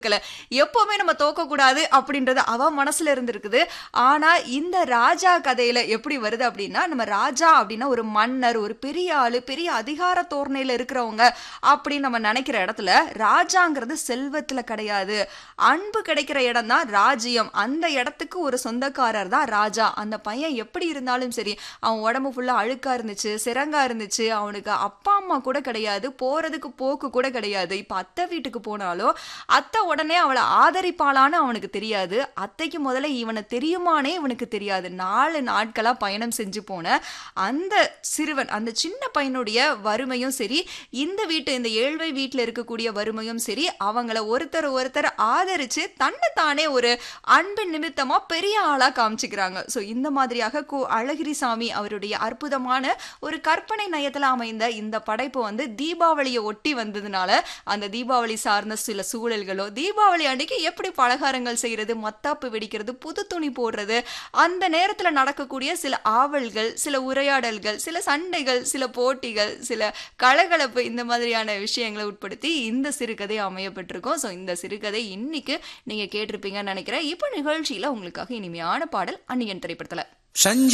இருக்கல. எப்பவுமே நம்ம தோக்கக்கூடாது அப்படின்றது அவ மனசுல இருந்திருக்குது. ஆனா, இந்த ராஜா கதையில எப்படி வருது அப்படின்னா, நம்ம ராஜா அப்படின்னா ஒரு மன்னர், ஒரு பெரிய ஆளு, பெரிய அதிகார தோரணையில இருக்கிறவங்க அப்படின்னு நம்ம நெனைக்கிற இடத்துல, ராஜாங்கிறது செல்வத்துல கிடையாது. அன்பு கிடைக்கிற இடம் தான் ராஜ்யம். அந்த இடத்துக்கு ஒரு சொந்தக்காரர் தான் ராஜா. அந்த பையன் எப்படி இருந்தாலும் சரி, அவன் உடம்பு ஃபுல்லா அழுக்கா இருந்துச்சு, சிரங்கா இருந்துச்சு, அவனுக்கு அப்பா, அம்மா கூட கிடையாது. போறதுக்கு போக்கு கூட கிடையாது. இப்ப அத்தை வீட்டுக்கு போனாலும், அத்தை உடனே அவள ஆதரிப்பாளான்னு அவனுக்கு தெரியாது. அத்தைக்கு முதல்ல இவன தெரியுமான்னே இவனுக்கு தெரியாது. 4 நாட்களா பயணம் செஞ்சு போன அந்த சிறுவன், அந்த சின்ன பையனுடைய வறுமையும் சரி, இந்த வீட்டு இந்த ஏழ்மை வீட்ல இருக்கக்கூடிய வறுமையும் சரி, அவங்கள ஒருத்தர் ஒருத்தர் ஆதரிச்சு தன்ன தானே ஒரு அன்பின் நிமித்தமா பெரிய ஆளா காமிச்சுக்கிறாங்க. ஸோ இந்த மாதிரியாக கு. அழகிரிசாமி அவருடைய அற்புதமான ஒரு கற்பனை நயத்துல அமைந்த இந்த படைப்பு வந்து தீபாவளிய ஒட்டி வந்ததுனால, அந்த தீபாவளி சார்ந்த சில சூழல்களோ, தீபாவளி அன்னைக்கு எப்படி பலகாரங்கள் செய்றது, மத்தாப்பு வெடிக்கிறது, புது துணி போடுறது, அந்த நேரத்துல நடக்கக்கூடிய சில ஆவல்கள், சில உரையாடல்கள், சில சண்டைகள், சில போட்டிகள், சில கலகலப்பு இந்த மாதிரியான விஷயங்கள உட்படுத்தி இந்த சிறுகதை அமையப்பெற்றிருக்கும். ஸோ இந்த சிறுகதை இன்னைக்கு நீங்க கேட்டிருப்பீங்கன்னு நெனைக்கிறேன். இப்ப நிகழ்ச்சியில உங்களுக்காக இனிமையான பாடல் அந்நியன் திரைப்படத்துல. சஞ்ச